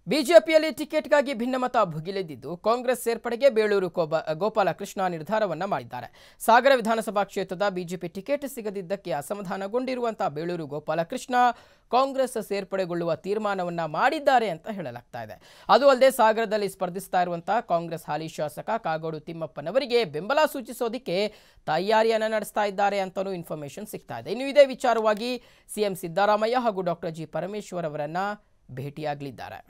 ಬಿಜೆಪಿಯಲ್ಲಿ ಟಿಕೆಟ್ಗಾಗಿ ಭಿನ್ನಮತ ಭುಗಿಲೆದ್ದಿದ್ದು ಕಾಂಗ್ರೆಸ್ ಸೇರ್ಪಡೆಗೆ ಬೇಳೂರು ಕೋಬ ಗೋಪಾಲಕೃಷ್ಣ ನಿರ್ಧಾರವನ್ನ ಮಾಡಿದ್ದಾರೆ ಸಾಗರ ವಿಧಾನಸಭಾ ಕ್ಷೇತ್ರದ ಬಿಜೆಪಿ ಟಿಕೆಟ್ ಸಿಗದಿದ್ದಕ್ಕೆ ಅಸಮಾಧಾನಗೊಂಡಿರುವಂತಹ ಬೇಳೂರು ಗೋಪಾಲಕೃಷ್ಣ ಕಾಂಗ್ರೆಸ್ ಸೇರ್ಪಡೆಗೊಳ್ಳುವ ತೀರ್ಮಾನವನ್ನ ಮಾಡಿದ್ದಾರೆ ಅಂತ ಹೇಳಲಾಗ್ತಾ ಇದೆ ಅದು ಅಲ್ಲದೆ ಸಾಗರದಲ್ಲಿ ಸ್ಪರ್ಧಿಸ್ತಾ ಇರುವಂತಹ ಕಾಂಗ್ರೆಸ್ ಹಾಲಿ ಶಾಸಕ ಕಾಗೋಡು ತಿಮ್ಮಪ್ಪನವರಿಗೆ ಬೆಂಬಲ ಸೂಚಿಸೋದಕ್ಕೆ ತಯಾರಿಯನ್ನ ನಡೆಸ್ತಾ ಇದ್ದಾರೆ ಅಂತಲೂ ಇನ್ಫಾರ್ಮೇಶನ್ ಸಿಗ್ತಾ ಇದೆ ಇನ್ನು ಇದೇ ವಿಚಾರವಾಗಿ ಸಿಎಂ ಸಿದ್ದರಾಮಯ್ಯ ಹಾಗೂ ಡಾಕ್ಟರ್ ಜಿ ಪರಮೇಶ್ವರ್ ಅವರನ್ನ ಭೇಟಿಯಾಗಲಿದ್ದಾರೆ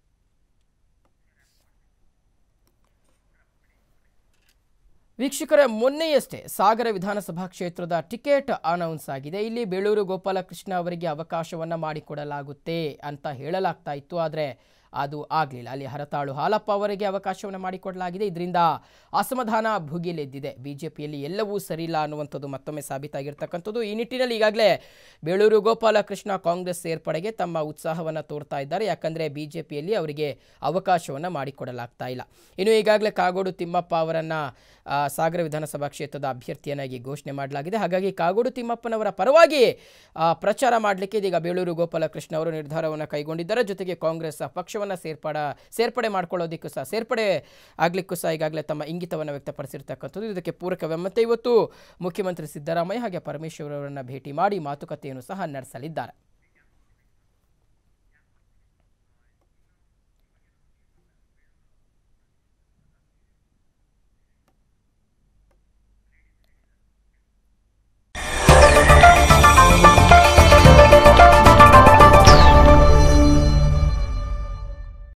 ವೀಕ್ಷಕರ ಮೊನ್ನೆಯಷ್ಟೇ ಸಾಗರ ವಿಧಾನಸಭಾ ಕ್ಷೇತ್ರದ ಟಿಕೆಟ್ ಅನೌನ್ಸ್ ಆಗಿದೆ ಇಲ್ಲಿ ಬೇಳೂರು ಗೋಪಾಲಕೃಷ್ಣ ಅವರಿಗೆ ಅವಕಾಶವನ್ನ ಮಾಡಿಕೊಡಲಾಗುತ್ತೆ ಅಂತ ಹೇಳಲಾಗ್ತಾ ಇತ್ತು ಆದರೆ ಅದು ಆಗಲಿಲ್ಲ ಅಲ್ಲಿ ಹರತಾಳು ಹಾಲಪ್ಪ ಅವರಿಗೆ ಅವಕಾಶವನ್ನು ಮಾಡಿಕೊಡಲಾಗಿದೆ ಇದರಿಂದ ಅಸಮಾಧಾನ ಭುಗಿಲೆದ್ದಿದೆ ಬಿಜೆಪಿಯಲ್ಲಿ ಎಲ್ಲವೂ ಸರಿಯಿಲ್ಲ ಅನ್ನುವಂಥದ್ದು ಮತ್ತೊಮ್ಮೆ ಸಾಬೀತಾಗಿರ್ತಕ್ಕಂಥದ್ದು ಈ ನಿಟ್ಟಿನಲ್ಲಿ ಈಗಾಗಲೇ ಬೇಳೂರು ಗೋಪಾಲಕೃಷ್ಣ ಕಾಂಗ್ರೆಸ್ ಸೇರ್ಪಡೆಗೆ ತಮ್ಮ ಉತ್ಸಾಹವನ್ನು ತೋರ್ತಾ ಇದ್ದಾರೆ ಯಾಕಂದರೆ ಬಿಜೆಪಿಯಲ್ಲಿ ಅವರಿಗೆ ಅವಕಾಶವನ್ನು ಮಾಡಿಕೊಡಲಾಗ್ತಾ ಇಲ್ಲ ಇನ್ನು ಈಗಾಗಲೇ ಕಾಗೋಡು ತಿಮ್ಮಪ್ಪ ಅವರನ್ನು ಆ, ಸಾಗರ ವಿಧಾನಸಭಾ ಕ್ಷೇತ್ರದ ಅಭ್ಯರ್ಥಿಯನ್ನಾಗಿ ಘೋಷಣೆ ಮಾಡಲಾಗಿದೆ ಹಾಗಾಗಿ ಕಾಗೋಡು ತಿಮ್ಮಪ್ಪನವರ ಪರವಾಗಿ ಆ, ಪ್ರಚಾರ ಮಾಡಲಿಕ್ಕೆ ಇದೀಗ ಬೇಳೂರು ಗೋಪಾಲಕೃಷ್ಣ ಅವರು ನಿರ್ಧಾರವನ್ನು ಕೈಗೊಂಡಿದ್ದಾರೆ ಜೊತೆಗೆ ಕಾಂಗ್ರೆಸ್ ಪಕ್ಷವನ್ನು ಸೇರ್ಪಡ ಸೇರ್ಪಡೆ ಮಾಡ್ಕೊಳ್ಳೋದಕ್ಕೂ ಸಹ ಸೇರ್ಪಡೆ ಆಗಲಿಕ್ಕೂ ಸಹ ಈಗಾಗಲೇ ತಮ್ಮ ಇಂಗಿತವನ್ನು ವ್ಯಕ್ತಪಡಿಸಿರ್ತಕ್ಕಂಥದ್ದು ಇದಕ್ಕೆ ಪೂರಕವೇ ಮತ್ತೆ ಇವತ್ತು ಮುಖ್ಯಮಂತ್ರಿ ಸಿದ್ದರಾಮಯ್ಯ ಹಾಗೆ ಪರಮೇಶ್ವರ್ ಅವರನ್ನು ಭೇಟಿ ಮಾಡಿ ಮಾತುಕತೆಯನ್ನು ಸಹ ನಡೆಸಲಿದ್ದಾರೆ